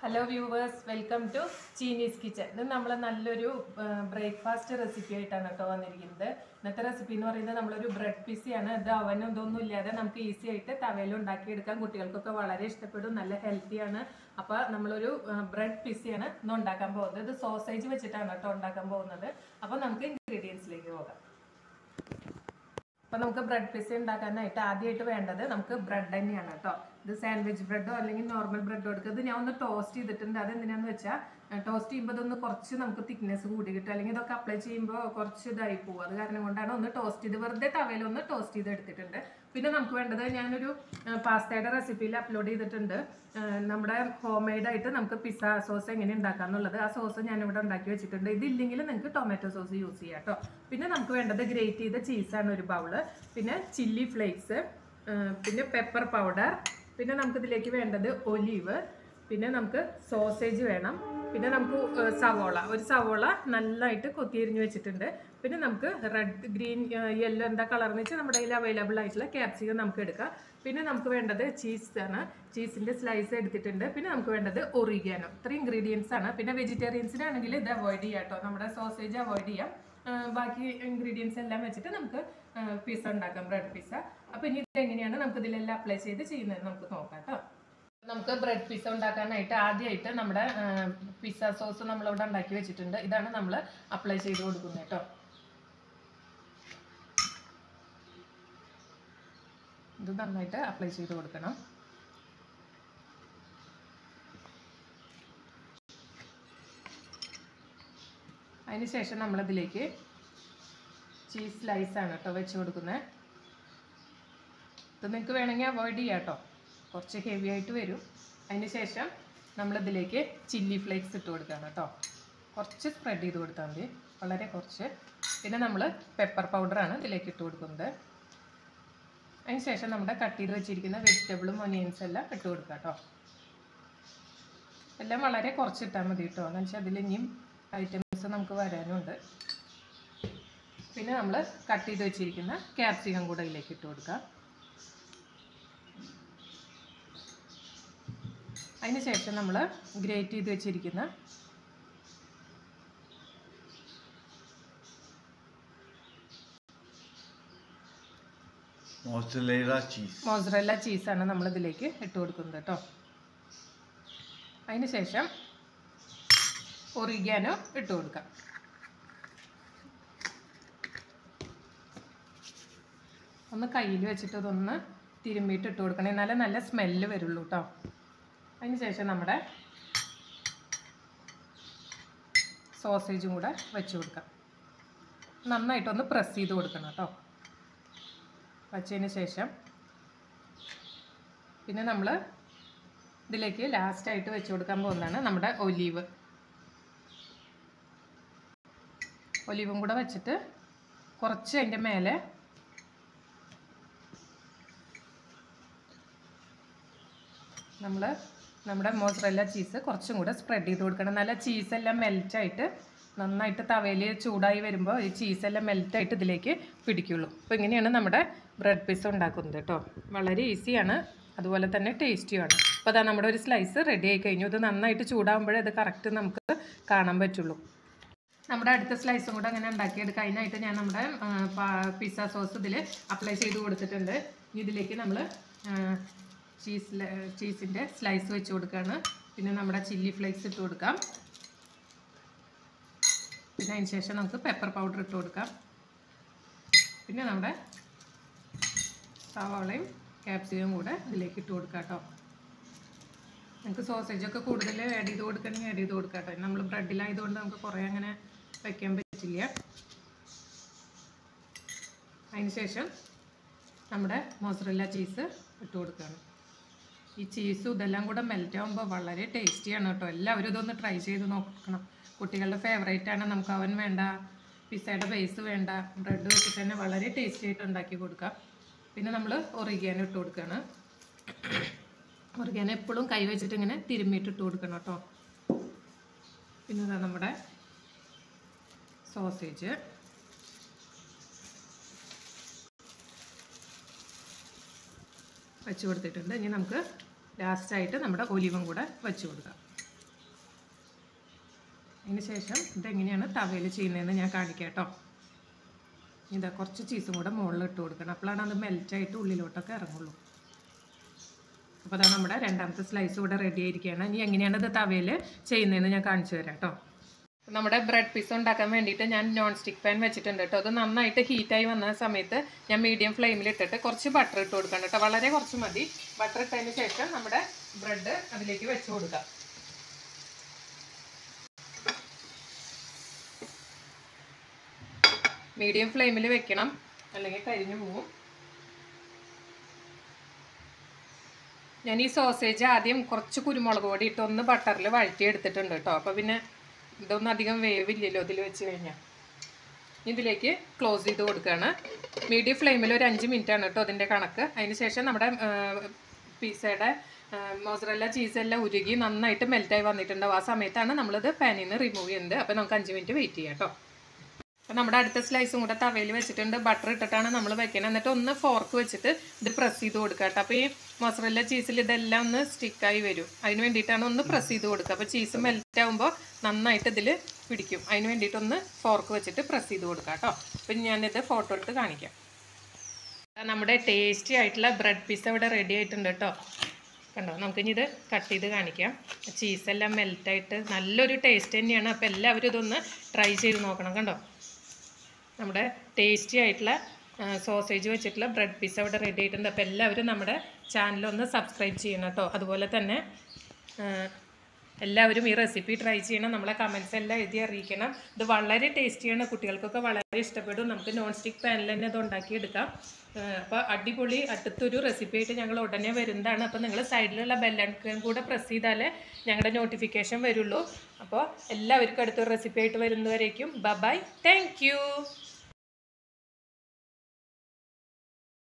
hello viewers welcome to Cheenis kitchen ഇത് നമ്മൾ നല്ലൊരു ബ്രേക്ക്ഫാസ്റ്റ് റെസിപ്പി ആയിട്ടാണ് കേട്ടോ വന്നിരിക്കുന്നത് ഇന്നത്തെ റെസിപ്പി എന്ന് പറയുന്നത് നമ്മളൊരു ബ്രെഡ് പിസിയാണ് ഇത് അവനും ഇതൊന്നും ഇല്ലാതെ നമുക്ക് ഈസി ആയിട്ട് തവയിൽ ഉണ്ടാക്കിയെടുക്കാം കുട്ടികൾക്കൊക്കെ വളരെ ഇഷ്ടപ്പെടും നല്ല ഹെൽത്തിയാണ് അപ്പോൾ നമ്മളൊരു ബ്രെഡ് പിസിയാണ് ഇന്ന് ഉണ്ടാക്കാൻ പോകുന്നത് ഇത് സോസേജ് വെച്ചിട്ടാണ് കേട്ടോ ഉണ്ടാക്കാൻ പോകുന്നത് അപ്പോൾ നമുക്ക് ഇൻഗ്രീഡിയൻസിലേക്ക് പോകാം അപ്പോൾ നമുക്ക് ബ്രെഡ് പിസ ഉണ്ടാക്കാനായിട്ട് ആദ്യമായിട്ട് വേണ്ടത് നമുക്ക് ബ്രെഡ് തന്നെയാണ് കേട്ടോ ഇത് സാൻഡ്വിച്ച് ബ്രെഡോ അല്ലെങ്കിൽ നോർമൽ ബ്രെഡോ എടുക്കുക ഇത് ഞാൻ ഒന്ന് ടോസ്റ്റ് ചെയ്തിട്ടുണ്ട് അത് എന്തിനാന്ന് വെച്ചാൽ ടോസ്റ്റ് ചെയ്യുമ്പോൾ ഇതൊന്ന് കുറച്ച് നമുക്ക് തിക്നെസ് കൂടി കിട്ടും അല്ലെങ്കിൽ ഇതൊക്കെ അപ്ലൈ ചെയ്യുമ്പോൾ കുറച്ച് ഇതായി പോകും അത് കാരണം കൊണ്ടാണ് ഒന്ന് ടോസ്റ്റ് ചെയ്ത് വെറുതെ തവയിൽ ഒന്ന് ടോസ്റ്റ് ചെയ്ത് എടുത്തിട്ടുണ്ട് പിന്നെ നമുക്ക് വേണ്ടത് ഞാനൊരു പാസ്തയുടെ റെസിപ്പിയിൽ അപ്ലോഡ് ചെയ്തിട്ടുണ്ട് ആ, നമ്മുടെ ഹോം ആയിട്ട് നമുക്ക് പിസ്സ സോസ് എങ്ങനെ ഉണ്ടാക്കാന്നുള്ളത് ആ സോസ് ഞാനിവിടെ ഉണ്ടാക്കി വെച്ചിട്ടുണ്ട് ഇതില്ലെങ്കിൽ നിങ്ങൾക്ക് ടൊമാറ്റോ സോസ് യൂസ് ചെയ്യാം കേട്ടോ പിന്നെ നമുക്ക് വേണ്ടത് ഗ്രേറ്റ് ചെയ്ത ചീസാണ് ഒരു ബൗള് പിന്നെ ചില്ലി ഫ്ലേക്സ് പിന്നെ പെപ്പർ പൗഡർ പിന്നെ നമുക്ക് ഇതിലേക്ക് വേണ്ടത് ഒലീവ് പിന്നെ നമുക്ക് സോസേജ് വേണം പിന്നെ നമുക്ക് ഏഹ്, സവോള ഒരു സവോള നല്ലതായിട്ട് കൊത്തിയരിഞ്ഞ് വെച്ചിട്ടുണ്ട് പിന്നെ നമുക്ക് റെഡ് ഗ്രീൻ യെല്ലോ എന്താ കളർ എന്ന് വെച്ചാൽ നമ്മുടെ കയ്യിൽ അവൈലബിൾ ആയിട്ടുള്ള ക്യാപ്സിക്കം നമുക്ക് എടുക്കാം പിന്നെ നമുക്ക് വേണ്ടത് ചീസ് ആണ് ചീസിൻ്റെ സ്ലൈസ് എടുത്തിട്ടുണ്ട് പിന്നെ നമുക്ക് വേണ്ടത് ഒറിഗാനോ ഇത്ര ഇൻഗ്രീഡിയൻസ് ആണ് പിന്നെ വെജിറ്റേറിയൻസിനാണെങ്കിൽ ഇത് അവോയ്ഡ് ചെയ്യാം കേട്ടോ നമ്മുടെ സോസേജ് അവോയ്ഡ് ചെയ്യാം ആ, ബാക്കി ഇൻഗ്രീഡിയൻസ് എല്ലാം വെച്ചിട്ട് നമുക്ക് പിസ്സ ഉണ്ടാക്കാം ബ്രെഡ് പിസ്സ അപ്പോൾ ഇനി ഇത് എങ്ങനെയാണ് നമുക്ക് ഇതിലെല്ലാം അപ്ലൈ ചെയ്ത് ചെയ്യുന്നത് നമുക്ക് നോക്കാം കേട്ടോ നമുക്ക് ബ്രെഡ് പിസ്സ ഉണ്ടാക്കാനായിട്ട് ആദ്യമായിട്ട് നമ്മുടെ പിസ്സ സോസ് നമ്മളിവിടെ ഉണ്ടാക്കി വെച്ചിട്ടുണ്ട് ഇതാണ് നമ്മൾ അപ്ലൈ ചെയ്ത് കൊടുക്കുന്നത് കേട്ടോ ഇത് നന്നായിട്ട് അപ്ലൈ ചെയ്ത് കൊടുക്കണം അതിനുശേഷം നമ്മളിതിലേക്ക് ചീസ് സ്ലൈസ് ആണ് കേട്ടോ വെച്ച് കൊടുക്കുന്നത് ഇത് നിങ്ങൾക്ക് വേണമെങ്കിൽ അവോയ്ഡ് ചെയ്യാം കേട്ടോ കുറച്ച് ഹെവി ആയിട്ട് വരും അതിന് ശേഷം നമ്മളിതിലേക്ക് ചില്ലി ഫ്ലേക്സ് ഇട്ട് കൊടുക്കുകയാണ് കേട്ടോ കുറച്ച് സ്പ്രെഡ് ചെയ്ത് കൊടുത്താൽ മതി വളരെ കുറച്ച് പിന്നെ നമ്മൾ പെപ്പർ പൗഡറാണ് ഇതിലേക്ക് ഇട്ട് കൊടുക്കുന്നത് അതിന് ശേഷം നമ്മുടെ കട്ട് ചെയ്ത് വെച്ചിരിക്കുന്ന വെജിറ്റബിളും ഒനിയൻസ് എല്ലാം ഇട്ട് കൊടുക്കുക കേട്ടോ എല്ലാം വളരെ കുറച്ച് ഇട്ടാൽ മതി കേട്ടോ എന്ന് വെച്ചാൽ അതിൽ ഇനിയും ഐറ്റംസ് നമുക്ക് വരാനുണ്ട് പിന്നെ നമ്മൾ കട്ട് ചെയ്ത് വെച്ചിരിക്കുന്ന ക്യാപ്സിക്കം കൂടെ ഇതിലേക്ക് ഇട്ട് കൊടുക്കാം അതിന് ശേഷം നമ്മൾ ഗ്രേറ്റ് ചെയ്ത് വെച്ചിരിക്കുന്ന മോസലേറ ചീസ് മോസറല്ല ചീസാണ് നമ്മൾ ഇതിലേക്ക് ഇട്ട് കൊടുക്കുന്നത് കേട്ടോ അതിന് ശേഷം ഒറിഗാനോ ഇട്ട് കൊടുക്കാം ഒന്ന് കയ്യിൽ വെച്ചിട്ട് ഇതൊന്ന് തിരുമ്മിയിട്ട് ഇട്ട് കൊടുക്കണം എന്നാലേ നല്ല സ്മെല്ല് വരുള്ളൂ കേട്ടോ അതിന് ശേഷം നമ്മുടെ സോസേജും കൂടെ വെച്ച് കൊടുക്കാം നന്നായിട്ടൊന്ന് പ്രസ് ചെയ്ത് കൊടുക്കണം കേട്ടോ വച്ചതിന് ശേഷം പിന്നെ നമ്മൾ ഇതിലേക്ക് ലാസ്റ്റായിട്ട് വെച്ച് കൊടുക്കാൻ പോകുന്നതാണ് നമ്മുടെ ഒലീവ് ഒലീവും കൂടെ വെച്ചിട്ട് കുറച്ച് അതിൻ്റെ മേലെ നമ്മൾ നമ്മുടെ മോസറല്ല ചീസ് കുറച്ചും കൂടെ സ്പ്രെഡ് ചെയ്ത് കൊടുക്കണം നല്ല ചീസെല്ലാം മെൽറ്റായിട്ട് നന്നായിട്ട് തവയിൽ ചൂടായി വരുമ്പോൾ ഈ ചീസെല്ലാം മെൽറ്റായിട്ട് ഇതിലേക്ക് പിടിക്കുള്ളൂ അപ്പോൾ ഇങ്ങനെയാണ് നമ്മുടെ ബ്രെഡ് പീസ് ഉണ്ടാക്കുന്നത് കേട്ടോ വളരെ ഈസിയാണ് അതുപോലെ തന്നെ ടേസ്റ്റിയുമാണ് അപ്പോൾ അതാ നമ്മുടെ ഒരു സ്ലൈസ് റെഡി ആയി കഴിഞ്ഞു ഇത് നന്നായിട്ട് ചൂടാകുമ്പോഴേ ഇത് കറക്റ്റ് നമുക്ക് കാണാൻ പറ്റുള്ളൂ നമ്മുടെ അടുത്ത സ്ലൈസും കൂടെ അങ്ങനെ ഉണ്ടാക്കിയെടുക്കുക അതിനായിട്ട് ഞാൻ നമ്മുടെ പിസ്സ സോസ് ഇതിൽ അപ്ലൈ ചെയ്ത് കൊടുത്തിട്ടുണ്ട് ഇനി ഇതിലേക്ക് നമ്മൾ ചീസ് ചീസിൻ്റെ സ്ലൈസ് വെച്ച് കൊടുക്കുകയാണ് പിന്നെ നമ്മുടെ ചില്ലി ഫ്ലേക്സ് ഇട്ട് കൊടുക്കാം പിന്നെ അതിന് ശേഷം നമുക്ക് പെപ്പർ പൗഡർ ഇട്ട് കൊടുക്കാം പിന്നെ നമ്മുടെ സവാളയും ക്യാപ്സിക്കും കൂടെ ഇതിലേക്ക് ഇട്ട് കൊടുക്കാം കേട്ടോ നമുക്ക് സോസേജൊക്കെ കൂടുതൽ ആഡ് ചെയ്ത് കൊടുക്കണമെങ്കിൽ ആഡ് ചെയ്ത് കൊടുക്കാം കേട്ടോ നമ്മൾ ബ്രെഡിലായതുകൊണ്ട് നമുക്ക് കുറേ അങ്ങനെ വയ്ക്കാൻ പറ്റില്ല അതിന് ശേഷം നമ്മുടെ മോസറല്ല ചീസ് ഇട്ട് കൊടുക്കുകയാണ് ഈ ചീസും ഇതെല്ലാം കൂടെ മെൽറ്റ് ആകുമ്പോൾ വളരെ ടേസ്റ്റിയാണ് കേട്ടോ എല്ലാവരും ഇതൊന്ന് ട്രൈ ചെയ്ത് നോക്കണം കുട്ടികളുടെ ഫേവറേറ്റ് ആണ് നമുക്ക് അവൻ വേണ്ട പിസ്സയുടെ ബേസ് വേണ്ട ബ്രെഡ് വെച്ചിട്ട് തന്നെ വളരെ ടേസ്റ്റി ആയിട്ട് ഉണ്ടാക്കി കൊടുക്കാം പിന്നെ നമ്മൾ ഒറിഗാനോ ഇട്ട് കൊടുക്കുകയാണ് ഒറിഗാനോ എപ്പോഴും കൈ വെച്ചിട്ട് ഇങ്ങനെ തിരുമ്മിയിട്ട് ഇട്ട് കൊടുക്കണം കേട്ടോ പിന്നെ ഇതാ നമ്മുടെ സോസേജ് വെച്ച് കൊടുത്തിട്ടുണ്ട് ഇനി നമുക്ക് ലാസ്റ്റായിട്ട് നമ്മുടെ ഒലിവും കൂടെ വെച്ച് കൊടുക്കാം ഇതിന് ശേഷം ഇതെങ്ങനെയാണ് തവയിൽ ചെയ്യുന്നതെന്ന് ഞാൻ കാണിക്കാം കേട്ടോ ഇതാ കുറച്ച് ചീസും കൂടെ മുകളിൽ ഇട്ട് കൊടുക്കണം അപ്പോഴാണ് അത് മെൽറ്റായിട്ട് ഉള്ളിലോട്ടൊക്കെ ഇറങ്ങുള്ളൂ അപ്പോൾ അതാണ് നമ്മുടെ രണ്ടാമത്തെ സ്ലൈസ് ഇവിടെ റെഡി ആയിരിക്കുകയാണ് ഇനി എങ്ങനെയാണ് ഇത് തവയിൽ ചെയ്യുന്നതെന്ന് ഞാൻ കാണിച്ചു തരാം കേട്ടോ നമ്മുടെ ബ്രെഡ് പീസ് ഉണ്ടാക്കാൻ വേണ്ടിയിട്ട് ഞാൻ നോൺ സ്റ്റിക്ക് പാൻ വെച്ചിട്ടുണ്ട് കേട്ടോ അത് നന്നായിട്ട് ഹീറ്റായി വന്ന സമയത്ത് ഞാൻ മീഡിയം ഫ്ലെയിമിൽ ഇട്ടിട്ട് കുറച്ച് ബട്ടർ ഇട്ട് കൊടുക്കണം കേട്ടോ വളരെ കുറച്ച് മതി ബട്ടർ ഇട്ടതിന് ശേഷം നമ്മുടെ ബ്രെഡ് അതിലേക്ക് വെച്ച് കൊടുക്കാം മീഡിയം ഫ്ലെയിമിൽ വെക്കണം അല്ലെങ്കിൽ കരിഞ്ഞു പോകും ഞാൻ ഈ സോസേജ് ആദ്യം കുറച്ച് കുരുമുളക് പൊടി ഇട്ട് ഒന്ന് ബട്ടറിൽ വഴറ്റി എടുത്തിട്ടുണ്ട് കേട്ടോ അപ്പോൾ പിന്നെ ഇതൊന്നും അധികം വേവില്ലല്ലോ ഇതിൽ വെച്ച് കഴിഞ്ഞാൽ ഇതിലേക്ക് ക്ലോസ് ചെയ്ത് കൊടുക്കുകയാണ് മീഡിയം ഫ്ലെയിമിൽ ഒരു അഞ്ച് മിനിറ്റ് ആണ് കേട്ടോ അതിൻ്റെ കണക്ക് അതിന് ശേഷം നമ്മുടെ പിസയുടെ മോസറല്ല ചീസെല്ലാം ഉരുകി നന്നായിട്ട് മെൽറ്റായി വന്നിട്ടുണ്ടാവും ആ സമയത്താണ് നമ്മളിത് പാനിൽ നിന്ന് റിമൂവ് ചെയ്യുന്നത് അപ്പോൾ നമുക്ക് അഞ്ച് മിനിറ്റ് വെയിറ്റ് ചെയ്യാം കേട്ടോ അപ്പോൾ നമ്മുടെ അടുത്ത സ്ലൈസും കൂടെ തവയിൽ വെച്ചിട്ടുണ്ട് ബട്ടർ ഇട്ടിട്ടാണ് നമ്മൾ വെക്കുന്നത് എന്നിട്ട് ഒന്ന് ഫോർക്ക് വെച്ചിട്ട് ഇത് പ്രസ് ചെയ്ത് കൊടുക്കുക കേട്ടോ അപ്പോൾ ഈ മൊസറല്ല ചീസിൽ ഇതെല്ലാം ഒന്ന് സ്റ്റിക്കായി വരും അതിന് വേണ്ടിയിട്ടാണ് ഒന്ന് പ്രസ് ചെയ്ത് കൊടുക്കുക അപ്പോൾ ചീസ് മെൽറ്റ് ആകുമ്പോൾ നന്നായിട്ട് ഇതിൽ പിടിക്കും അതിന് വേണ്ടിയിട്ടൊന്ന് ഫോർക്ക് വെച്ചിട്ട് പ്രസ് ചെയ്ത് കൊടുക്കുക കേട്ടോ അപ്പം ഞാനിത് ഫോട്ടോ എടുത്ത് കാണിക്കാം നമ്മുടെ ടേസ്റ്റി ആയിട്ടുള്ള ബ്രെഡ് പീസ് ഇവിടെ റെഡി ആയിട്ടുണ്ട് കേട്ടോ കണ്ടോ നമുക്കിനി ഇത് കട്ട് ചെയ്ത് കാണിക്കാം ചീസെല്ലാം മെൽറ്റായിട്ട് നല്ലൊരു ടേസ്റ്റ് തന്നെയാണ് അപ്പോൾ എല്ലാവരും ഇതൊന്ന് ട്രൈ ചെയ്ത് നോക്കണം കണ്ടോ നമ്മുടെ ടേസ്റ്റി ആയിട്ടുള്ള സോസേജ് വെച്ചിട്ടുള്ള ബ്രെഡ് പീസ് അവിടെ റെഡി ആയിട്ടുണ്ട് അപ്പോൾ എല്ലാവരും നമ്മുടെ ചാനലൊന്ന് സബ്സ്ക്രൈബ് ചെയ്യണം കേട്ടോ അതുപോലെ തന്നെ ആ, എല്ലാവരും ഈ റെസിപ്പി ട്രൈ ചെയ്യണം നമ്മളെ കമൻസ് എല്ലാം എഴുതി അറിയിക്കണം ഇത് വളരെ ടേസ്റ്റിയാണ് കുട്ടികൾക്കൊക്കെ വളരെ ഇഷ്ടപ്പെടും നമുക്ക് നോൺ സ്റ്റിക്ക് പാനിൽ തന്നെ ഇത് ഉണ്ടാക്കിയെടുക്കാം അപ്പോൾ അടിപൊളി അടുത്തൊരു റെസിപ്പി ആയിട്ട് ഞങ്ങൾ ഉടനെ വരുന്നതാണ് അപ്പോൾ നിങ്ങൾ സൈഡിലുള്ള ബെല്ലൈക്കൺ കൂടെ പ്രസ് ചെയ്താലേ ഞങ്ങളുടെ നോട്ടിഫിക്കേഷൻ വരുള്ളൂ അപ്പോൾ എല്ലാവർക്കും അടുത്തൊരു റെസിപ്പി ആയിട്ട് വരുന്നവരേക്കും ബ ബൈ താങ്ക്